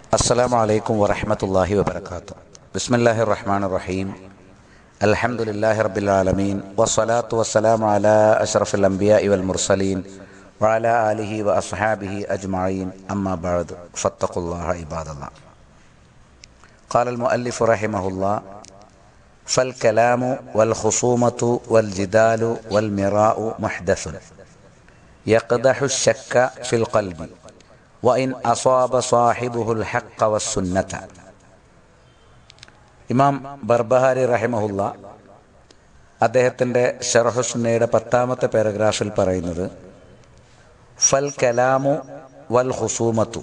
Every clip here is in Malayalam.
السلام عليكم ورحمة الله وبركاته بسم الله الرحمن الرحيم الحمد لله رب العالمين والصلاة والسلام على أشرف الأنبياء والمرسلين وعلى آله وأصحابه أجمعين أما بعد فاتقوا الله عباد الله قال المؤلف رحمه الله فالكلام والخصومة والجدال والمراء محدث يقدح الشك في القلب وإن أصاب صاحبه الحق والسنة ഇമാം ബർബഹാരി റഹിമഹുല്ല അദ്ദേഹത്തിൻ്റെ ഷർഹുസ്നയുടെ പത്താമത്തെ പാരഗ്രാഫിൽ പറയുന്നത് ഫൽ കലാമു വൽ ഹുസൂമത്തു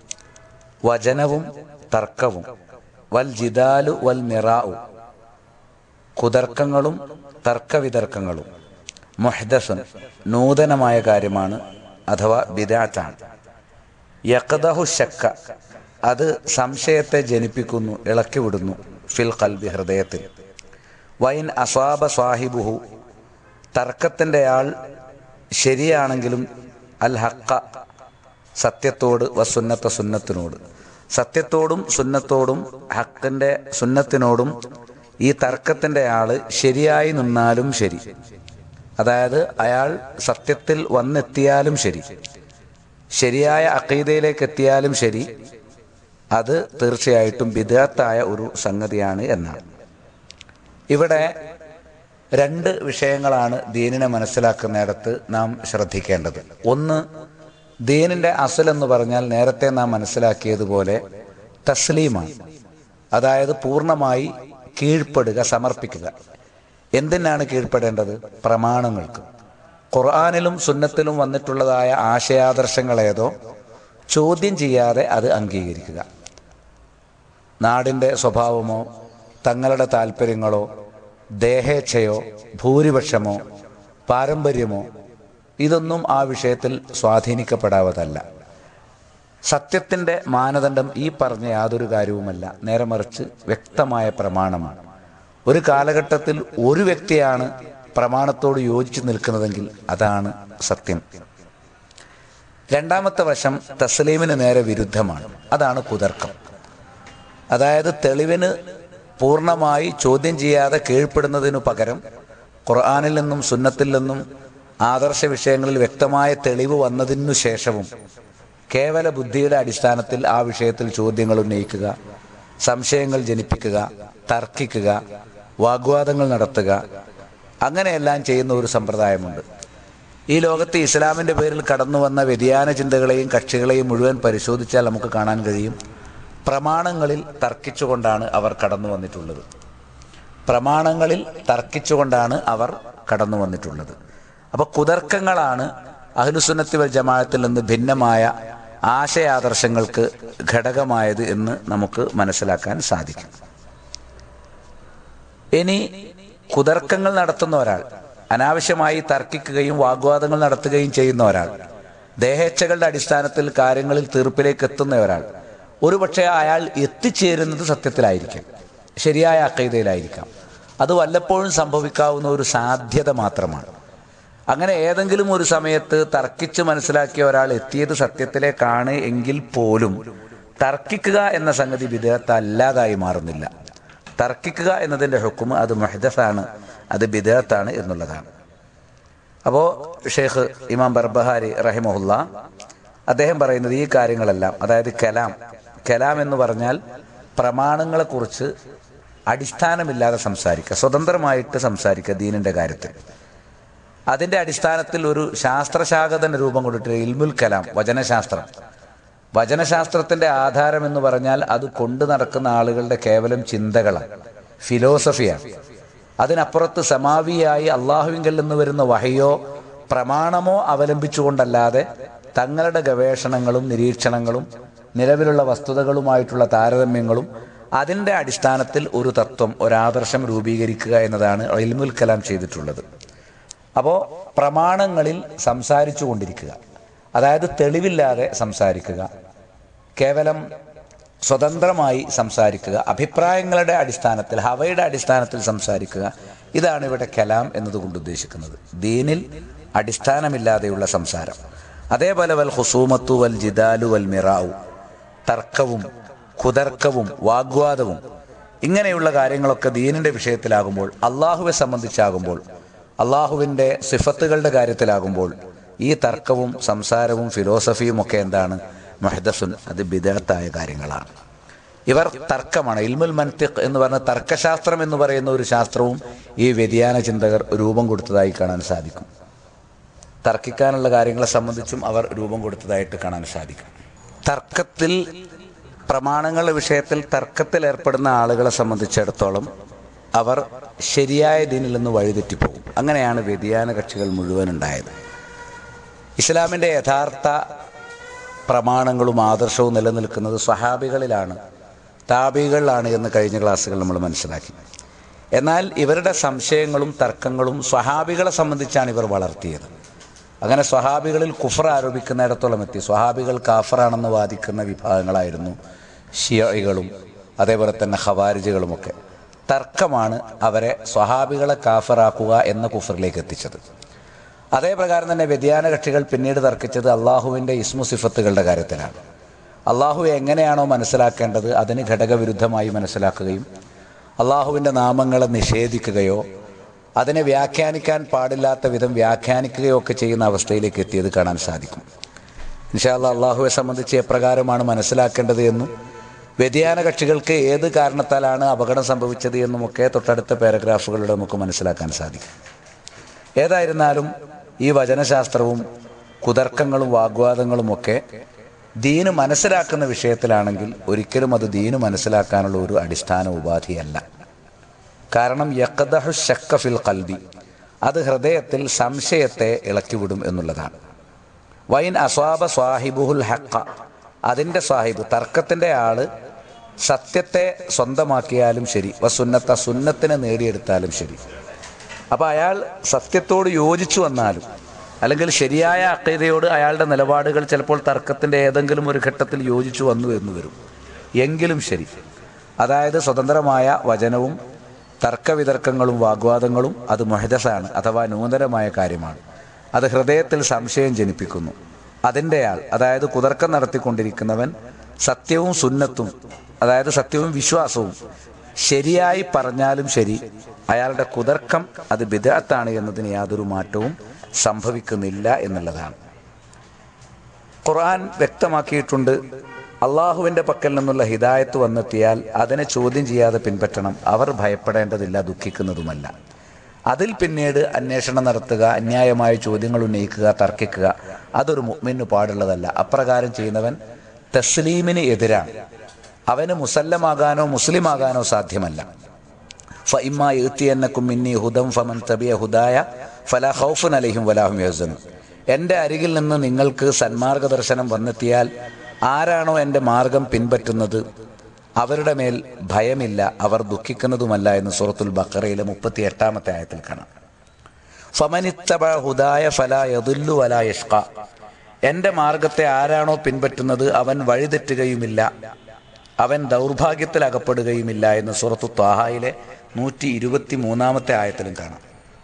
വചനവും തർക്കവും വൽ ജിദാലു വൽ മിറാവു കുതർക്കങ്ങളും തർക്കവിതർക്കങ്ങളും മുഹ്ദസുൻ നൂതനമായ കാര്യമാണ് അഥവാ ബിദാത്താണ് യക്ദഹു ശക്ക അത് സംശയത്തെ ജനിപ്പിക്കുന്നു ഇളക്കിവിടുന്നു ഫിൽ കൽബി ഹൃദയത്തിൽ വൈൻ അസ്വാബ സാഹിബുഹു തർക്കത്തിൻ്റെ ആൾ ശരിയാണെങ്കിലും അൽ ഹക്ക സത്യത്തോട് വസുന്നത്ത സുന്നത്തിനോട് സത്യത്തോടും സുന്നത്തോടും ഹക്കിൻ്റെ സുന്നത്തിനോടും ഈ തർക്കത്തിൻ്റെ ആൾ ശരിയായി നിന്നാലും ശരി അതായത് അയാൾ സത്യത്തിൽ വന്നെത്തിയാലും ശരി ശരിയായ അക്കീതയിലേക്ക് എത്തിയാലും ശരി അത് തീർച്ചയായിട്ടും വിദഗ്ധായ ഒരു സംഗതിയാണ് എന്നാണ് ഇവിടെ രണ്ട് വിഷയങ്ങളാണ് ദീനിനെ മനസ്സിലാക്കുന്നിടത്ത് നാം ശ്രദ്ധിക്കേണ്ടത് ഒന്ന് ദീനിൻ്റെ അസൽ എന്ന് പറഞ്ഞാൽ നേരത്തെ നാം മനസ്സിലാക്കിയതുപോലെ തസ്ലീമാണ് അതായത് പൂർണ്ണമായി കീഴ്പ്പെടുക സമർപ്പിക്കുക എന്തിനാണ് കീഴ്പ്പെടേണ്ടത് പ്രമാണങ്ങൾക്ക് ഖുർആാനിലും സുന്നത്തിലും വന്നിട്ടുള്ളതായ ആശയാദർശങ്ങളേതോ ചോദ്യം ചെയ്യാതെ അത് അംഗീകരിക്കുക നാടിൻ്റെ സ്വഭാവമോ തങ്ങളുടെ താല്പര്യങ്ങളോ ദേഹേച്ഛയോ ഭൂരിപക്ഷമോ പാരമ്പര്യമോ ഇതൊന്നും ആ വിഷയത്തിൽ സ്വാധീനിക്കപ്പെടാവതല്ല സത്യത്തിൻ്റെ മാനദണ്ഡം ഈ പറഞ്ഞ യാതൊരു കാര്യവുമല്ല നേരെ മറിച്ച് വ്യക്തമായ പ്രമാണമാണ് ഒരു കാലഘട്ടത്തിൽ ഒരു വ്യക്തിയാണ് പ്രമാണത്തോട് യോജിച്ചു നിൽക്കുന്നതെങ്കിൽ അതാണ് സത്യം രണ്ടാമത്തെ വശം തസ്ലീമിന് നേരെ വിരുദ്ധമാണ് അതാണ് കുതർക്കം അതായത് തെളിവിന് പൂർണ്ണമായി ചോദ്യം ചെയ്യാതെ കീഴ്പ്പെടുന്നതിനു പകരം ഖുർആാനിൽ നിന്നും സുന്നത്തിൽ നിന്നും ആദർശ വിഷയങ്ങളിൽ വ്യക്തമായ തെളിവ് വന്നതിനു ശേഷവും കേവല ബുദ്ധിയുടെ അടിസ്ഥാനത്തിൽ ആ വിഷയത്തിൽ ചോദ്യങ്ങൾ ഉന്നയിക്കുക സംശയങ്ങൾ ജനിപ്പിക്കുക തർക്കിക്കുക വാഗ്വാദങ്ങൾ നടത്തുക അങ്ങനെയെല്ലാം ചെയ്യുന്ന ഒരു സമ്പ്രദായമുണ്ട് ഈ ലോകത്ത് ഇസ്ലാമിൻ്റെ പേരിൽ കടന്നു വന്ന വ്യതിയാന ചിന്തകളെയും കക്ഷികളെയും മുഴുവൻ പരിശോധിച്ചാൽ നമുക്ക് കാണാൻ കഴിയും പ്രമാണങ്ങളിൽ തർക്കിച്ചുകൊണ്ടാണ് അവർ കടന്നു വന്നിട്ടുള്ളത് പ്രമാണങ്ങളിൽ തർക്കിച്ചുകൊണ്ടാണ് അവർ കടന്നു വന്നിട്ടുള്ളത് അപ്പോൾ കുതർക്കങ്ങളാണ് അഹ്ലുസുന്നത്തി വൽ ജമാഅത്തിൽ നിന്ന് ഭിന്നമായ ആശയാദർശങ്ങൾക്ക് ഘടകമായത് എന്ന് നമുക്ക് മനസ്സിലാക്കാൻ സാധിക്കും ഇനി കുതർക്കങ്ങൾ നടത്തുന്ന ഒരാൾ അനാവശ്യമായി തർക്കിക്കുകയും വാഗ്വാദങ്ങൾ നടത്തുകയും ചെയ്യുന്ന ഒരാൾ ദേഹേച്ഛകളുടെ അടിസ്ഥാനത്തിൽ കാര്യങ്ങളിൽ തീർപ്പിലേക്ക് എത്തുന്ന ഒരാൾ ഒരുപക്ഷെ അയാൾ എത്തിച്ചേരുന്നത് സത്യത്തിലായിരിക്കാം ശരിയായ അക്കൈതയിലായിരിക്കാം അത് വല്ലപ്പോഴും സംഭവിക്കാവുന്ന ഒരു സാധ്യത മാത്രമാണ് അങ്ങനെ ഏതെങ്കിലും ഒരു സമയത്ത് തർക്കിച്ച് മനസ്സിലാക്കിയ ഒരാൾ എത്തിയത് സത്യത്തിലേക്കാണ് എങ്കിൽ പോലും തർക്കിക്കുക എന്ന സംഗതി വിദേഹത്തല്ലാതായി മാറുന്നില്ല തർക്കിക്കുക എന്നതിൻ്റെ ഹുക്കുമ് അത് മഹദസാണ് അത് ബിദത്താണ് എന്നുള്ളതാണ് അപ്പോൾ ഷെയ്ഖ് ഇമാം ബർബഹാരി റഹിമഹുല്ല അദ്ദേഹം പറയുന്നത് ഈ കാര്യങ്ങളെല്ലാം അതായത് കലാം കലാം എന്ന് പറഞ്ഞാൽ പ്രമാണങ്ങളെക്കുറിച്ച് അടിസ്ഥാനമില്ലാതെ സംസാരിക്കുക സ്വതന്ത്രമായിട്ട് സംസാരിക്കുക ദീനിൻ്റെ കാര്യത്തിൽ അതിൻ്റെ അടിസ്ഥാനത്തിൽ ഒരു ശാസ്ത്രശാഖ തന്നെ രൂപം കൊടുത്തിട്ട് ഇൽമുൽ കലാം വചനശാസ്ത്രം വചനശാസ്ത്രത്തിൻ്റെ ആധാരം എന്ന് പറഞ്ഞാൽ അത് കൊണ്ടു നടക്കുന്ന ആളുകളുടെ കേവലം ചിന്തകളാണ് ഫിലോസഫിയാണ് അതിനപ്പുറത്ത് സമാവിയായി അള്ളാഹുവിങ്കൽ നിന്ന് വരുന്ന വഹയോ പ്രമാണമോ അവലംബിച്ചുകൊണ്ടല്ലാതെ തങ്ങളുടെ ഗവേഷണങ്ങളും നിരീക്ഷണങ്ങളും നിലവിലുള്ള വസ്തുതകളുമായിട്ടുള്ള താരതമ്യങ്ങളും അതിൻ്റെ അടിസ്ഥാനത്തിൽ ഒരു തത്വം ഒരാദർശം രൂപീകരിക്കുക എന്നതാണ് ഇൽമുൽ കലാം ചെയ്തിട്ടുള്ളത് അപ്പോൾ പ്രമാണങ്ങളിൽ സംസാരിച്ചു കൊണ്ടിരിക്കുക അതായത് തെളിവില്ലാതെ സംസാരിക്കുക കേവലം സ്വതന്ത്രമായി സംസാരിക്കുക അഭിപ്രായങ്ങളുടെ അടിസ്ഥാനത്തിൽ ഹവയുടെ അടിസ്ഥാനത്തിൽ സംസാരിക്കുക ഇതാണ് ഇവിടെ കലാം എന്നതുകൊണ്ട് ഉദ്ദേശിക്കുന്നത് ദീനിൽ അടിസ്ഥാനമില്ലാതെയുള്ള സംസാരം അതേപോലെ വൽ ഹുസൂമത്തു വൽ ജിദാലു വൽ മിറാവു തർക്കവും കുതർക്കവും വാഗ്വാദവും ഇങ്ങനെയുള്ള കാര്യങ്ങളൊക്കെ ദീനിന്റെ വിഷയത്തിലാകുമ്പോൾ അള്ളാഹുവെ സംബന്ധിച്ചാകുമ്പോൾ അള്ളാഹുവിൻ്റെ സിഫത്തുകളുടെ കാര്യത്തിലാകുമ്പോൾ ഈ തർക്കവും സംസാരവും ഫിലോസഫിയും ഒക്കെ എന്താണ് മഹദസുൻ അത് ബിദഅത്തായ കാര്യങ്ങളാണ് ഇവർ തർക്കമാണ് ഇൽമുൽ മൻതിഖ് എന്ന് പറഞ്ഞ തർക്കശാസ്ത്രം എന്ന് പറയുന്ന ഒരു ശാസ്ത്രവും ഈ വ്യതിയാന ചിന്തകർ രൂപം കൊടുത്തതായി കാണാൻ സാധിക്കും തർക്കിക്കാനുള്ള കാര്യങ്ങളെ സംബന്ധിച്ചും അവർ രൂപം കൊടുത്തതായിട്ട് കാണാൻ സാധിക്കും തർക്കത്തിൽ പ്രമാണങ്ങളുടെ വിഷയത്തിൽ തർക്കത്തിൽ ഏർപ്പെടുന്ന ആളുകളെ സംബന്ധിച്ചിടത്തോളം അവർ ശരിയായ ദീനിൽ നിന്ന് വഴിതെറ്റിപ്പോകും അങ്ങനെയാണ് വ്യതിയാന കക്ഷികൾ മുഴുവൻ ഉണ്ടായത് ഇസ്ലാമിൻ്റെ യഥാർത്ഥ പ്രമാണങ്ങളും ആദർശവും നിലനിൽക്കുന്നത് സ്വഹാബികളിലാണ് താബികളിലാണ് എന്ന് കഴിഞ്ഞ ക്ലാസ്സുകൾ നമ്മൾ മനസ്സിലാക്കി എന്നാൽ ഇവരുടെ സംശയങ്ങളും തർക്കങ്ങളും സ്വഹാബികളെ സംബന്ധിച്ചാണ് ഇവർ വളർത്തിയത് അങ്ങനെ സ്വഹാബികളിൽ കുഫർ ആരോപിക്കുന്നിടത്തോളം എത്തി സ്വഹാബികൾ കാഫറാണെന്ന് വാദിക്കുന്ന വിഭാഗങ്ങളായിരുന്നു ഷിയകളും അതേപോലെ തന്നെ ഖവാരിജുകളുമൊക്കെ തർക്കമാണ് അവരെ സ്വഹാബികളെ കാഫറാക്കുക എന്ന കുഫറിലേക്ക് എത്തിച്ചത് അതേ പ്രകാരം തന്നെ വ്യതിയാന കക്ഷികൾ പിന്നീട് തർക്കിച്ചത് അള്ളാഹുവിൻ്റെ ഇസ്മു സിഫത്തുകളുടെ കാര്യത്തിലാണ് അള്ളാഹു എങ്ങനെയാണോ മനസ്സിലാക്കേണ്ടത് അതിന് ഘടകവിരുദ്ധമായി മനസ്സിലാക്കുകയും അള്ളാഹുവിൻ്റെ നാമങ്ങളെ നിഷേധിക്കുകയോ അതിനെ വ്യാഖ്യാനിക്കാൻ പാടില്ലാത്ത വിധം വ്യാഖ്യാനിക്കുകയോ ഒക്കെ ചെയ്യുന്ന അവസ്ഥയിലേക്ക് എത്തിയത് കാണാൻ സാധിക്കും ഇൻഷാല്ല അള്ളാഹുവെ സംബന്ധിച്ച് എപ്രകാരമാണ് മനസ്സിലാക്കേണ്ടത് എന്നും വ്യതിയാന കക്ഷികൾക്ക് ഏത് കാരണത്താലാണ് അപകടം സംഭവിച്ചത് എന്നുമൊക്കെ തൊട്ടടുത്ത പാരഗ്രാഫുകളിലൂടെ നമുക്ക് മനസ്സിലാക്കാൻ സാധിക്കും ഏതായിരുന്നാലും ഈ വചനശാസ്ത്രവും കുതർക്കങ്ങളും വാഗ്വാദങ്ങളുമൊക്കെ ദീന് മനസ്സിലാക്കുന്ന വിഷയത്തിലാണെങ്കിൽ ഒരിക്കലും അത് ദീന് മനസ്സിലാക്കാനുള്ള ഒരു അടിസ്ഥാന ഉപാധിയല്ല കാരണം യക്കദഹു ഷക്ക ഫിൽ കൽബി അത് ഹൃദയത്തിൽ സംശയത്തെ ഇളക്കിവിടും എന്നുള്ളതാണ് വൈൻ അസ്വാബ സ്വാഹിബുഹുൽ ഹക്ക അതിൻ്റെ സ്വാഹിബ് തർക്കത്തിൻ്റെ ആള് സത്യത്തെ സ്വന്തമാക്കിയാലും ശരി വസുന്നത്ത സുന്നത്തിനെ നേടിയെടുത്താലും ശരി അപ്പോൾ അയാൾ സത്യത്തോട് യോജിച്ചു വന്നാലും അല്ലെങ്കിൽ ശരിയായ അക്കൈതയോട് അയാളുടെ നിലപാടുകൾ ചിലപ്പോൾ തർക്കത്തിൻ്റെ ഏതെങ്കിലും ഒരു ഘട്ടത്തിൽ യോജിച്ചു വന്നു എന്ന് വരും എങ്കിലും ശരി അതായത് സ്വതന്ത്രമായ വചനവും തർക്കവിതർക്കങ്ങളും വാഗ്വാദങ്ങളും അത് മൊഹദസാണ് അഥവാ നൂതനമായ കാര്യമാണ് അത് ഹൃദയത്തിൽ സംശയം ജനിപ്പിക്കുന്നു അതിൻ്റെ ആൾ അതായത് കുതർക്കം നടത്തിക്കൊണ്ടിരിക്കുന്നവൻ സത്യവും സുന്നത്തും അതായത് സത്യവും വിശ്വാസവും ശരിയായി പറഞ്ഞാലും ശരി അയാളുടെ കുതർക്കം അത് ബിദഅത്താണ് എന്നതിന് യാതൊരു മാറ്റവും സംഭവിക്കുന്നില്ല എന്നുള്ളതാണ് ഖുർആൻ വ്യക്തമാക്കിയിട്ടുണ്ട് അള്ളാഹുവിൻ്റെ പക്കൽ നിന്നുള്ള ഹിദായത്ത് വന്നെത്തിയാൽ അതിനെ ചോദ്യം ചെയ്യാതെ പിൻപറ്റണം അവർ ഭയപ്പെടേണ്ടതില്ല ദുഃഖിക്കുന്നതുമല്ല അതിൽ പിന്നീട് അന്വേഷണം നടത്തുക അന്യായമായ ചോദ്യങ്ങൾ ഉന്നയിക്കുക തർക്കിക്കുക അതൊരു മുഅ്മിന് പാടുള്ളതല്ല അപ്രകാരം ചെയ്യുന്നവൻ തസ്ലീമിന് എതിരാണ് അവന് മുസല്ലമാകാനോ മുസ്ലിമാകാനോ സാധ്യമല്ല ഫഇമ്മ യഅ്തിയന്നക്കും മിന്നി ഹുദം ഫമൻ തബിയ ഹുദായ ഫലാ ഖൗഫുൻ അലൈഹിം വലാഹും യഹ്സനും എൻ്റെ അരികിൽ നിന്ന് നിങ്ങൾക്ക് സന്മാർഗ ദർശനം വന്നെത്തിയാൽ ആരാണോ എൻ്റെ മാർഗം പിൻപറ്റുന്നത് അവരുടെ മേൽ ഭയമില്ല അവർ ദുഃഖിക്കുന്നതുമല്ല എന്ന് സൂറത്തുൽ ബക്കറയിലെ മുപ്പത്തി എട്ടാമത്തെ ആയത്തിൽ കാണാം ഫമനിത്തബ ഹുദായ ഫലാ യദുല്ലു വലാ യഷ്ക എൻ്റെ മാർഗത്തെ ആരാണോ പിൻപറ്റുന്നത് അവൻ വഴിതെറ്റുകയുമില്ല അവൻ ദൗർഭാഗ്യത്തിൽ അകപ്പെടുകയുമില്ല എന്ന് സൂറത്തു ത്വാഹയിലെ നൂറ്റി ഇരുപത്തി മൂന്നാമത്തെ ആയത്തിലും കാണാം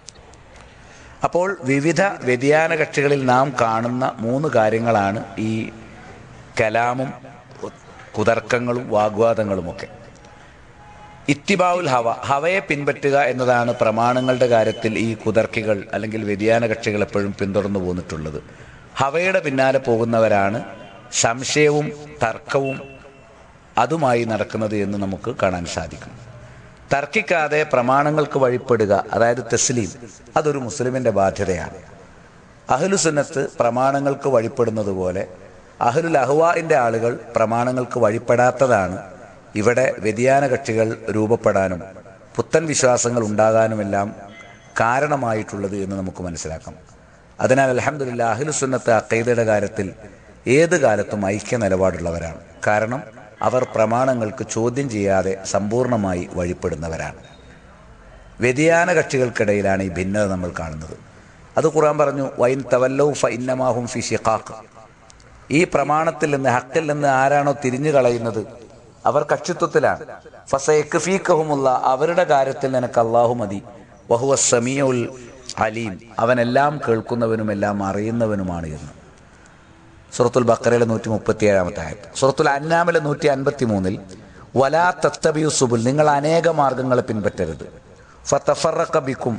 അപ്പോൾ വിവിധ വ്യതിയാന കക്ഷികളിൽ നാം കാണുന്ന മൂന്ന് കാര്യങ്ങളാണ് ഈ കലാമും കുതർക്കങ്ങളും വാഗ്വാദങ്ങളുമൊക്കെ ഇത്തിബാവുൽ ഹവ ഹവയെ പിൻപറ്റുക എന്നതാണ് പ്രമാണങ്ങളുടെ കാര്യത്തിൽ ഈ കുതർക്കികൾ അല്ലെങ്കിൽ വ്യതിയാന കക്ഷികൾ എപ്പോഴും പിന്തുടർന്നു പോന്നിട്ടുള്ളത് ഹവയുടെ പിന്നാലെ പോകുന്നവരാണ് സംശയവും തർക്കവും അതുമായി നടക്കുന്നത് എന്ന് നമുക്ക് കാണാൻ സാധിക്കും തർക്കിക്കാതെ പ്രമാണങ്ങൾക്ക് വഴിപ്പെടുക അതായത് തസ്ലീം അതൊരു മുസ്ലിമിൻ്റെ ബാധ്യതയാണ് അഹ്ലുസുന്നത്ത് പ്രമാണങ്ങൾക്ക് വഴിപ്പെടുന്നത് പോലെ അഹ്ലുൽ അഹ്വാഇൻ്റെ ആളുകൾ പ്രമാണങ്ങൾക്ക് വഴിപ്പെടാത്തതാണ് ഇവിടെ വ്യതിയാന കക്ഷികൾ രൂപപ്പെടാനും പുത്തൻ വിശ്വാസങ്ങൾ ഉണ്ടാകാനുമെല്ലാം കാരണമായിട്ടുള്ളത് എന്ന് നമുക്ക് മനസ്സിലാക്കാം അതിനാൽ അലഹമുല്ല അഹ്ലുസുന്നത്ത് അക്കൈദയുടെ കാര്യത്തിൽ ഏത് കാലത്തും ഐക്യ നിലപാടുള്ളവരാണ് കാരണം അവർ പ്രമാണങ്ങൾക്ക് ചോദ്യം ചെയ്യാതെ സമ്പൂർണ്ണമായി വഴിപ്പെടുന്നവരാണ് വ്യതിയാന കക്ഷികൾക്കിടയിലാണ് ഈ ഭിന്നത നമ്മൾ കാണുന്നത് അത് ഖുറാൻ പറഞ്ഞു വൈൻ തവല്ലൗ ഫ ഇന്നമാഹും ഫി ഷിഖാഖ് ഈ പ്രമാണത്തിൽ നിന്ന് ഹക്കിൽ നിന്ന് ആരാണോ തിരിഞ്ഞു കളയുന്നത് അവർ കക്ഷിത്വത്തിലാണ് ഫസയക്കഫീക്കഹുമുള്ള അവരുടെ കാര്യത്തിൽ നിനക്ക് അള്ളാഹു മതി വഹുവ സമീഉൽ അലീം അവനെല്ലാം കേൾക്കുന്നവനും എല്ലാം അറിയുന്നവനുമാണ് എന്ന് സുറത്തുൽ ബക്കറയിലെ നൂറ്റി മുപ്പത്തി ഏഴാമത്തെ ആയത്ത് സുറത്തുൽ അന്നാമിലെ നൂറ്റി അൻപത്തി മൂന്നിൽ വലാ തത്തബിയു സുബുൽ നിങ്ങൾ അനേക മാർഗങ്ങളെ പിൻപറ്റരുത് ഫത്തഫറക്ക ബിക്കും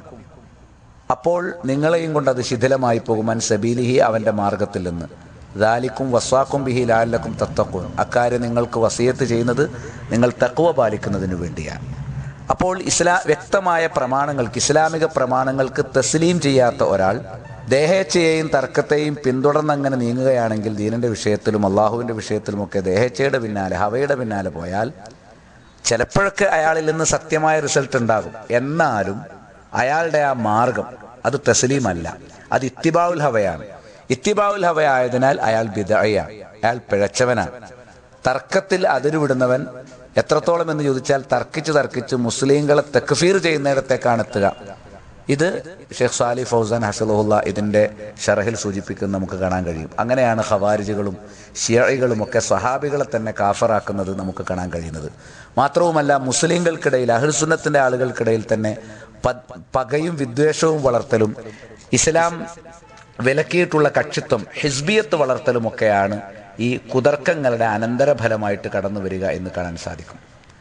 അപ്പോൾ നിങ്ങളെയും കൊണ്ട് അത് ശിഥിലമായി പോകും അൻ സബീലിഹി അവൻ്റെ മാർഗത്തിൽ നിന്ന് ദാലിക്കും വസ്വാക്കും ബിഹി ലാലക്കും തത്തക്കും അക്കാര്യം നിങ്ങൾക്ക് വസീയത്ത് ചെയ്യുന്നത് നിങ്ങൾ തക്കുവ പാലിക്കുന്നതിന് വേണ്ടിയാണ് അപ്പോൾ ഇസ്ലാ വ്യക്തമായ പ്രമാണങ്ങൾക്ക് ഇസ്ലാമിക പ്രമാണങ്ങൾക്ക് തസ്ലീം ചെയ്യാത്ത ഒരാൾ ദേഹേച്ഛയെയും തർക്കത്തെയും പിന്തുടർന്ന് അങ്ങനെ നീങ്ങുകയാണെങ്കിൽ ദീനിൻ്റെ വിഷയത്തിലും അള്ളാഹുവിൻ്റെ വിഷയത്തിലുമൊക്കെ ദേഹേച്ഛയുടെ പിന്നാലെ ഹവയുടെ പിന്നാലെ പോയാൽ ചിലപ്പോഴൊക്കെ അയാളിൽ നിന്ന് സത്യമായ റിസൾട്ട് ഉണ്ടാകും എന്നാലും അയാളുടെ ആ മാർഗം അത് തസ്ലീമല്ല അത് ഇത്തിബാവുൽ ഹവയാണ് ഇത്തിബാവുൽ ഹവ ആയതിനാൽ അയാൾ ബിദയാണ് അയാൾ പിഴച്ചവനാണ് തർക്കത്തിൽ അതിരുവിടുന്നവൻ എത്രത്തോളം എന്ന് ചോദിച്ചാൽ തർക്കിച്ച് തർക്കിച്ച് മുസ്ലിങ്ങളെ തെക്കഫീർ ചെയ്യുന്നിടത്തേക്കാണ് എത്തുക ഇത് ഷെയ്ഖ് സാലി ഫൗസാൻ ഹസലുല്ല ഇതിൻ്റെ ഷറഹിൽ സൂചിപ്പിക്കുന്ന നമുക്ക് കാണാൻ കഴിയും അങ്ങനെയാണ് ഖവാരിജുകളും ഷിയകളും ഒക്കെ സ്വഹാബികളെ തന്നെ കാഫറാക്കുന്നത് നമുക്ക് കാണാൻ കഴിയുന്നത് മാത്രവുമല്ല മുസ്ലിങ്ങൾക്കിടയിൽ അഹിൽസുന്നത്തിൻ്റെ ആളുകൾക്കിടയിൽ തന്നെ പ- പകയും വിദ്വേഷവും വളർത്തലും ഇസ്ലാം വിലക്കിയിട്ടുള്ള കക്ഷിത്വം ഹിസ്ബിയത്ത് വളർത്തലും ഒക്കെയാണ് ഈ കുതർക്കങ്ങളുടെ അനന്തരഫലമായിട്ട് കടന്നു വരിക എന്ന് കാണാൻ സാധിക്കും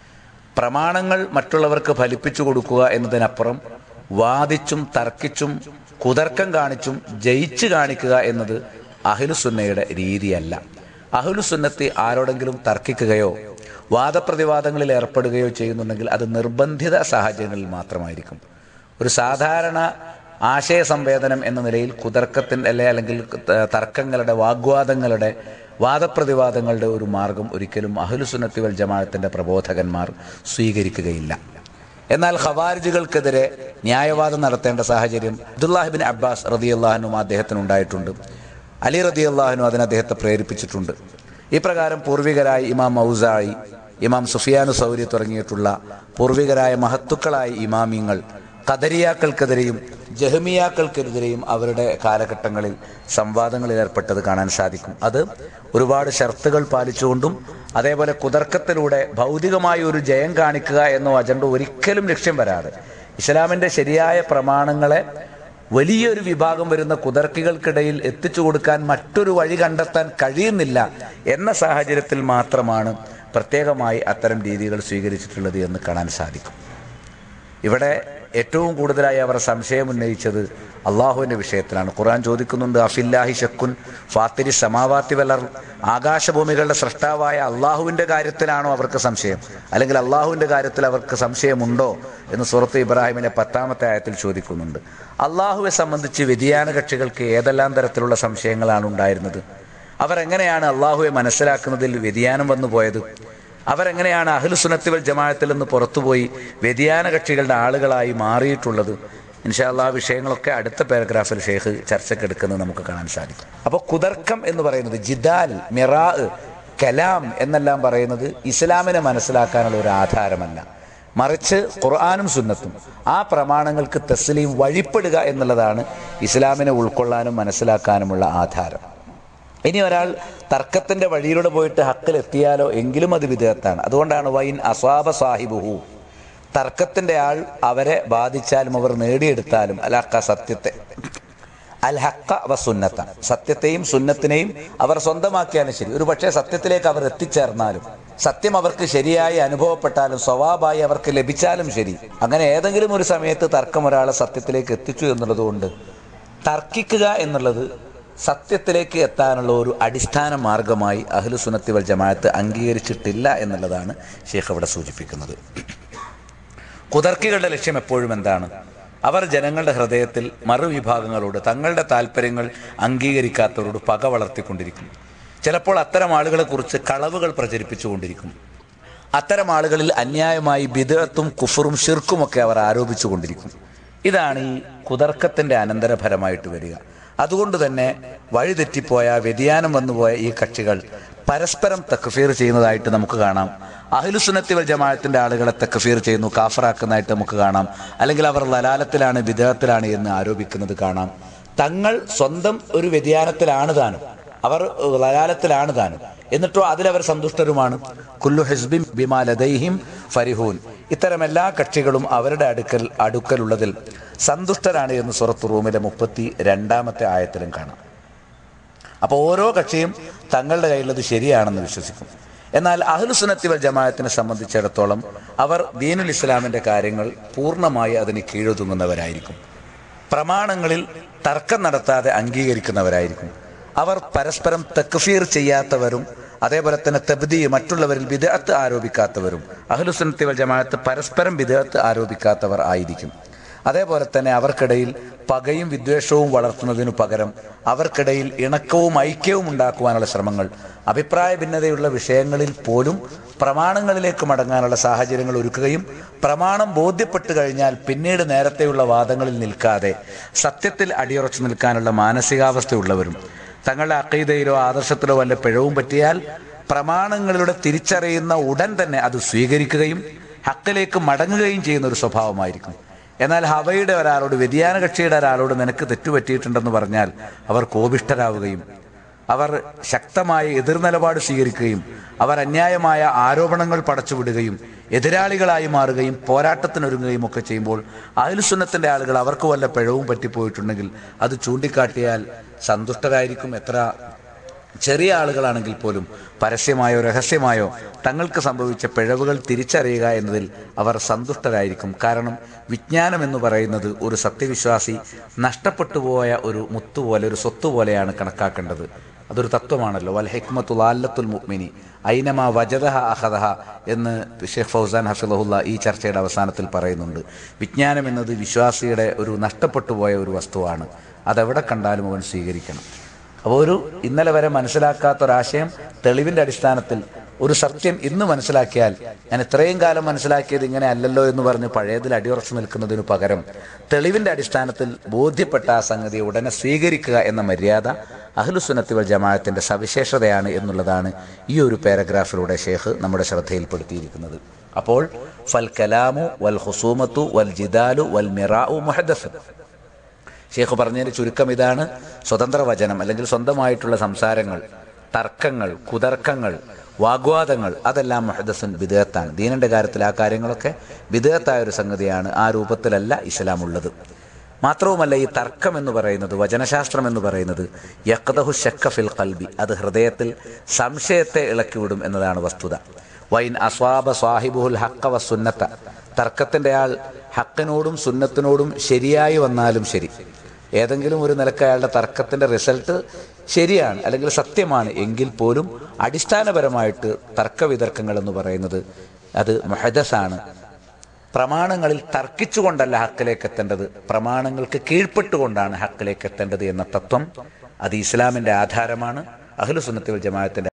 പ്രമാണങ്ങൾ മറ്റുള്ളവർക്ക് ഫലിപ്പിച്ചു കൊടുക്കുക എന്നതിനപ്പുറം വാദിച്ചും തർക്കിച്ചും കുതർക്കം കാണിച്ചും ജയിച്ചു കാണിക്കുക എന്നത് അഹിലുസുന്നയുടെ രീതിയല്ല അഹിലുസുന്നത്തി ആരോടെങ്കിലും തർക്കിക്കുകയോ വാദപ്രതിവാദങ്ങളിൽ ഏർപ്പെടുകയോ ചെയ്യുന്നുണ്ടെങ്കിൽ അത് നിർബന്ധിത സാഹചര്യങ്ങളിൽ മാത്രമായിരിക്കും ഒരു സാധാരണ ആശയ സംവേദനം എന്ന നിലയിൽ കുതർക്കത്തിൻ്റെ അല്ലെ അല്ലെങ്കിൽ ത- തർക്കങ്ങളുടെ വാഗ്വാദങ്ങളുടെ വാദപ്രതിവാദങ്ങളുടെ ഒരു മാർഗം ഒരിക്കലും അഹ്ലുസുന്നത്തി വൽ ജമാഅത്തിൻ്റെ പ്രബോധകന്മാർ സ്വീകരിക്കുകയില്ല എന്നാൽ ഖവാരിജുകൾക്കെതിരെ ന്യായവാദം നടത്തേണ്ട സാഹചര്യം അബ്ദുല്ലാഹിബിൻ അബ്ബാസ് റതിയല്ലാഹനും അദ്ദേഹത്തിന് ഉണ്ടായിട്ടുണ്ട് അലി റതിയല്ലാഹനും അതിന് അദ്ദേഹത്തെ പ്രേരിപ്പിച്ചിട്ടുണ്ട് ഇപ്രകാരം പൂർവികരായ ഇമാം മൗസായി ഇമാം സുഫിയാനു സൗരി തുടങ്ങിയിട്ടുള്ള പൂർവികരായ മഹത്തുക്കളായ ഇമാമിങ്ങൾ കദരിയാക്കൾക്കെതിരെയും ജഹമിയാക്കൾക്കെതിരെയും അവരുടെ കാലഘട്ടങ്ങളിൽ സംവാദങ്ങളിൽ ഏർപ്പെട്ടത് കാണാൻ സാധിക്കും അത് ഒരുപാട് ഷർത്തുകൾ പാലിച്ചുകൊണ്ടും അതേപോലെ കുതർക്കത്തിലൂടെ ഭൗതികമായ ഒരു ജയം കാണിക്കുക എന്ന അജണ്ട ഒരിക്കലും ലക്ഷ്യം വരാതെ ഇസ്ലാമിൻ്റെ ശരിയായ പ്രമാണങ്ങളെ വലിയൊരു വിഭാഗം വരുന്ന കുതർക്കികൾക്കിടയിൽ എത്തിച്ചു കൊടുക്കാൻ മറ്റൊരു വഴി കണ്ടെത്താൻ കഴിയുന്നില്ല എന്ന സാഹചര്യത്തിൽ മാത്രമാണ് പ്രത്യേകമായി അത്തരം രീതികൾ സ്വീകരിച്ചിട്ടുള്ളത് എന്ന് കാണാൻ സാധിക്കും ഇവിടെ ഏറ്റവും കൂടുതലായി അവർ സംശയം ഉന്നയിച്ചത് അള്ളാഹുവിൻ്റെ വിഷയത്തിലാണ് ഖുർആൻ ചോദിക്കുന്നുണ്ട് അഫില്ലാഹി ഷക്കുൻ ഫാത്തിരി സമാവാത്തി വലർ ആകാശഭൂമികളുടെ സൃഷ്ടാവായ അള്ളാഹുവിൻ്റെ കാര്യത്തിലാണോ അവർക്ക് സംശയം അല്ലെങ്കിൽ അള്ളാഹുവിൻ്റെ കാര്യത്തിൽ അവർക്ക് സംശയമുണ്ടോ എന്ന് സുഹൃത്ത് ഇബ്രാഹിമിൻ്റെ പത്താമത്തെ ആയത്തിൽ ചോദിക്കുന്നുണ്ട് അള്ളാഹുവെ സംബന്ധിച്ച് വ്യതിയാന കക്ഷികൾക്ക് ഏതെല്ലാം തരത്തിലുള്ള സംശയങ്ങളാണ് ഉണ്ടായിരുന്നത് അവർ എങ്ങനെയാണ് അള്ളാഹുവെ മനസ്സിലാക്കുന്നതിൽ വ്യതിയാനം വന്നു പോയത് അവരെങ്ങനെയാണ് അഹ്ലുസുനത്തി വൽ ജമാഅത്തിൽ നിന്ന് പുറത്തുപോയി വ്യതിയാന കക്ഷികളുടെ ആളുകളായി മാറിയിട്ടുള്ളത് ഇൻഷാല്ലാ ആ വിഷയങ്ങളൊക്കെ അടുത്ത പാരഗ്രാഫിൽ ഷെയ്ഖ് ചർച്ചയ്ക്കെടുക്കുന്നത് നമുക്ക് കാണാൻ സാധിക്കും അപ്പോൾ കുതർക്കം എന്ന് പറയുന്നത് ജിദാൽ മിറാ കലാം എന്നെല്ലാം പറയുന്നത് ഇസ്ലാമിനെ മനസ്സിലാക്കാനുള്ള ഒരു ആധാരമല്ല മറിച്ച് ഖുർആാനും സുന്നത്തും ആ പ്രമാണങ്ങൾക്ക് തസ്ലീം വഴിപ്പെടുക എന്നുള്ളതാണ് ഇസ്ലാമിനെ ഉൾക്കൊള്ളാനും മനസ്സിലാക്കാനുമുള്ള ആധാരം ഇനി ഒരാൾ തർക്കത്തിന്റെ വഴിയിലൂടെ പോയിട്ട് ഹക്കിൽ എത്തിയാലോ എങ്കിലും അത് വിധേയത്താണ് അതുകൊണ്ടാണ് വൈൻ അസ്വാബ സാഹിബുഹു തർക്കത്തിന്റെ ആൾ അവരെ ബാധിച്ചാലും അവർ നേടിയെടുത്താലും അലക്ക സത്യത്തെ അൽ ഹക്ക വ സുന്നത്ത സത്യത്തെയും സുന്നത്തിനെയും അവർ സ്വന്തമാക്കിയാലും ശരി ഒരു പക്ഷേ സത്യത്തിലേക്ക് അവർ എത്തിച്ചേർന്നാലും സത്യം അവർക്ക് ശരിയായി അനുഭവപ്പെട്ടാലും സ്വഭാവമായി അവർക്ക് ലഭിച്ചാലും ശരി അങ്ങനെ ഏതെങ്കിലും ഒരു സമയത്ത് തർക്കം ഒരാളെ സത്യത്തിലേക്ക് എത്തിച്ചു എന്നുള്ളതുകൊണ്ട് തർക്കിക്കുക എന്നുള്ളത് സത്യത്തിലേക്ക് എത്താനുള്ള ഒരു അടിസ്ഥാന മാർഗമായി അഹ്ലു സുന്നത്തി വൽ ജമാഅത്ത് അംഗീകരിച്ചിട്ടില്ല എന്നുള്ളതാണ് ഷെയ്ഖ് അവിടെ സൂചിപ്പിക്കുന്നത് കുതർക്കികളുടെ ലക്ഷ്യം എപ്പോഴും എന്താണ് അവർ ജനങ്ങളുടെ ഹൃദയത്തിൽ മറുവിഭാഗങ്ങളോട് തങ്ങളുടെ താല്പര്യങ്ങൾ അംഗീകരിക്കാത്തവരോട് പക വളർത്തിക്കൊണ്ടിരിക്കും ചിലപ്പോൾ അത്തരം ആളുകളെ കുറിച്ച് കളവുകൾ പ്രചരിപ്പിച്ചുകൊണ്ടിരിക്കും അത്തരം ആളുകളിൽ അന്യായമായി ബിദത്തും കുഫറും ഷിർക്കുമൊക്കെ അവർ ആരോപിച്ചുകൊണ്ടിരിക്കും ഇതാണ് ഈ കുതർക്കത്തിന്റെ അനന്തരഫലമായിട്ട് വരിക അതുകൊണ്ട് തന്നെ വഴിതെറ്റിപ്പോയ വ്യതിയാനം വന്നുപോയ ഈ കക്ഷികൾ പരസ്പരം തക്ഫീർ ചെയ്യുന്നതായിട്ട് നമുക്ക് കാണാം അഹിലുസുന്നത്തി വൽ ജമാഅത്തിന്റെ ആളുകളെ തക്ഫീർ ചെയ്യുന്നു കാഫറാക്കുന്നതായിട്ട് നമുക്ക് കാണാം അല്ലെങ്കിൽ അവർ ലലാലത്തിലാണ് വിദേഹത്തിലാണ് എന്ന് ആരോപിക്കുന്നത് കാണാം തങ്ങൾ സ്വന്തം ഒരു വ്യതിയാനത്തിലാണ് താനും അവർ ലലാലത്തിലാണ് താനും എന്നിട്ടോ അതിലവർ സന്തുഷ്ടരുമാണ് കുല്ലു ഹിസ്ബിം ബിമാ ലദൈഹിം ഫരിഹൂൻ ഇത്തരം എല്ലാ കക്ഷികളും അവരുടെ അടുക്കൽ അടുക്കലുള്ളതിൽ സന്തുഷ്ടരാണ് എന്ന് സുറത്ത് റൂമിലെ മുപ്പത്തി രണ്ടാമത്തെ ആയത്തിലും കാണാം അപ്പോൾ ഓരോ കക്ഷിയും തങ്ങളുടെ കയ്യിലത് ശരിയാണെന്ന് വിശ്വസിക്കും എന്നാൽ അഹ്ലുസുന്നത്തി വൽ ജമാഅത്തിനെ സംബന്ധിച്ചിടത്തോളം അവർ ദീനുൽ ഇസ്ലാമിന്റെ കാര്യങ്ങൾ പൂർണ്ണമായി അതിന് കീഴൊതുങ്ങുന്നവരായിരിക്കും പ്രമാണങ്ങളിൽ തർക്കം നടത്താതെ അംഗീകരിക്കുന്നവരായിരിക്കും അവർ പരസ്പരം തക്ഫീർ ചെയ്യാത്തവരും അതേപോലെ തന്നെ തബ്ദി മറ്റുള്ളവരിൽ വിദഗ്ധ ആരോപിക്കാത്തവരും അഹ്ലുസുന്നത്തി വൽ ജമാഅത്ത് പരസ്പരം വിദഗ്ധ ആരോപിക്കാത്തവർ ആയിരിക്കും അതേപോലെ തന്നെ അവർക്കിടയിൽ പകയും വിദ്വേഷവും വളർത്തുന്നതിനു പകരം അവർക്കിടയിൽ ഇണക്കവും ഐക്യവും ഉണ്ടാക്കുവാനുള്ള ശ്രമങ്ങൾ അഭിപ്രായ ഭിന്നതയുള്ള വിഷയങ്ങളിൽ പോലും പ്രമാണങ്ങളിലേക്ക് മടങ്ങാനുള്ള സാഹചര്യങ്ങൾ ഒരുക്കുകയും പ്രമാണം ബോധ്യപ്പെട്ടു കഴിഞ്ഞാൽ പിന്നീട് നേരത്തെയുള്ള വാദങ്ങളിൽ നിൽക്കാതെ സത്യത്തിൽ അടിയുറച്ചു നിൽക്കാനുള്ള മാനസികാവസ്ഥയുള്ളവരും തങ്ങളുടെ അക്കീതയിലോ ആദർശത്തിലോ വല്ല പിഴവും പറ്റിയാൽ പ്രമാണങ്ങളിലൂടെ തിരിച്ചറിയുന്ന ഉടൻ തന്നെ അത് സ്വീകരിക്കുകയും ഹക്കിലേക്ക് മടങ്ങുകയും ചെയ്യുന്ന ഒരു സ്വഭാവമായിരിക്കും എന്നാൽ ഹവയുടെ ഒരാളോട് വ്യതിയാന കക്ഷിയുടെ ഒരാളോട് നിനക്ക് തെറ്റുപറ്റിയിട്ടുണ്ടെന്ന് പറഞ്ഞാൽ അവർ കോപിഷ്ഠരാവുകയും അവർ ശക്തമായ എതിർനിലപാട് സ്വീകരിക്കുകയും അവർ അന്യായമായ ആരോപണങ്ങൾ പടച്ചുവിടുകയും എതിരാളികളായി മാറുകയും പോരാട്ടത്തിനൊരുങ്ങുകയും ഒക്കെ ചെയ്യുമ്പോൾ അയൽസുന്നത്തിന്റെ ആളുകൾ അവർക്ക് വല്ല പിഴവും പറ്റിപ്പോയിട്ടുണ്ടെങ്കിൽ അത് ചൂണ്ടിക്കാട്ടിയാൽ സന്തുഷ്ടരായിരിക്കും എത്ര ചെറിയ ആളുകളാണെങ്കിൽ പോലും പരസ്യമായോ രഹസ്യമായോ തങ്ങൾക്ക് സംഭവിച്ച പിഴവുകൾ തിരിച്ചറിയുക എന്നതിൽ അവർ സന്തുഷ്ടരായിരിക്കും കാരണം വിജ്ഞാനം എന്ന് പറയുന്നത് ഒരു സത്യവിശ്വാസി നഷ്ടപ്പെട്ടു പോയ ഒരു മുത്തുപോലെ ഒരു സ്വത്ത് പോലെയാണ് കണക്കാക്കേണ്ടത് അതൊരു തത്വമാണല്ലോ വൽ ഹിക്മത്തു ലാല്ലത്തുൽ മുഅ്മിനി ഐനമ വജദഹ അഹദഹ എന്ന് ഷെയ്ഖ് ഫൗസാൻ ഹഫിളഹുല്ല ഈ ചർച്ചയുടെ അവസാനത്തിൽ പറയുന്നുണ്ട് വിജ്ഞാനം എന്നത് വിശ്വാസിയുടെ ഒരു നഷ്ടപ്പെട്ടു പോയ ഒരു വസ്തുവാണ് അതെവിടെ കണ്ടാലും അവൻ സ്വീകരിക്കണം അപ്പോൾ ഒരു ഇന്നലെ വരെ മനസ്സിലാക്കാത്ത ഒരാശയം തെളിവിന്റെ അടിസ്ഥാനത്തിൽ ഒരു സത്യം ഇന്ന് മനസ്സിലാക്കിയാൽ ഞാൻ ഇത്രയും കാലം മനസ്സിലാക്കിയത് ഇങ്ങനെ അല്ലല്ലോ എന്ന് പറഞ്ഞ് പഴയതിൽ അടിയുറച്ചു നിൽക്കുന്നതിനു പകരം തെളിവിന്റെ അടിസ്ഥാനത്തിൽ ബോധ്യപ്പെട്ട ആ സംഗതി ഉടനെ സ്വീകരിക്കുക എന്ന മര്യാദ അഹ്ലുസുന്നത്തി വൽ ജമാഅത്തിന്റെ സവിശേഷതയാണ് എന്നുള്ളതാണ് ഈ ഒരു പാരഗ്രാഫിലൂടെ ഷേഖ് നമ്മുടെ ശ്രദ്ധയിൽപ്പെടുത്തിയിരിക്കുന്നത് അപ്പോൾ ഫൽ കലാമു വൽ ഹുസൂമത്തു വൽ ജിദാലു വൽ മിറാഉ മുഹദ്ദസ് ഷേഖ് പറഞ്ഞതിന്റെ ചുരുക്കം ഇതാണ് സ്വതന്ത്ര വചനം അല്ലെങ്കിൽ സ്വന്തമായിട്ടുള്ള സംസാരങ്ങൾ തർക്കങ്ങൾ കുതർക്കങ്ങൾ വാഗ്വാദങ്ങൾ അതെല്ലാം മുഹദസുൻ വിദേഹത്താണ് ദീനന്റെ കാര്യത്തിൽ ആ കാര്യങ്ങളൊക്കെ വിദേഹത്തായ ഒരു സംഗതിയാണ് ആ രൂപത്തിലല്ല ഇസ്ലാം ഉള്ളത് മാത്രവുമല്ല ഈ തർക്കം എന്ന് പറയുന്നത് വചനശാസ്ത്രം എന്ന് പറയുന്നത് യക്തഹു ഷക്ക ഫിൽ കൽബി അത് ഹൃദയത്തിൽ സംശയത്തെ ഇളക്കിവിടും എന്നതാണ് വസ്തുത വൈൻ അസ്വാബ സ്വാഹിബുഹുൽ ഹക്ക വ സുന്നത്ത തർക്കത്തിന്റെ ആൾ ഹക്കിനോടും സുന്നത്തിനോടും ശരിയായി വന്നാലും ശരി ഏതെങ്കിലും ഒരു നിലക്ക് അയാളുടെ തർക്കത്തിന്റെ റിസൾട്ട് ശരിയാണ് അല്ലെങ്കിൽ സത്യമാണ് എങ്കിൽ പോലും അടിസ്ഥാനപരമായിട്ട് തർക്കവിതർക്കങ്ങൾ എന്ന് പറയുന്നത് അത് മുഹദസാണ് പ്രമാണങ്ങളിൽ തർക്കിച്ചുകൊണ്ടല്ല ഹക്കിലേക്ക് എത്തേണ്ടത് പ്രമാണങ്ങൾക്ക് കീഴ്പ്പെട്ടുകൊണ്ടാണ് ഹക്കിലേക്ക് എത്തേണ്ടത് എന്ന തത്വം അത് ഇസ്ലാമിന്റെ ആധാരമാണ് അഹ്ലുസുന്നത്തി വൽ ജമാഅത്തിന്റെ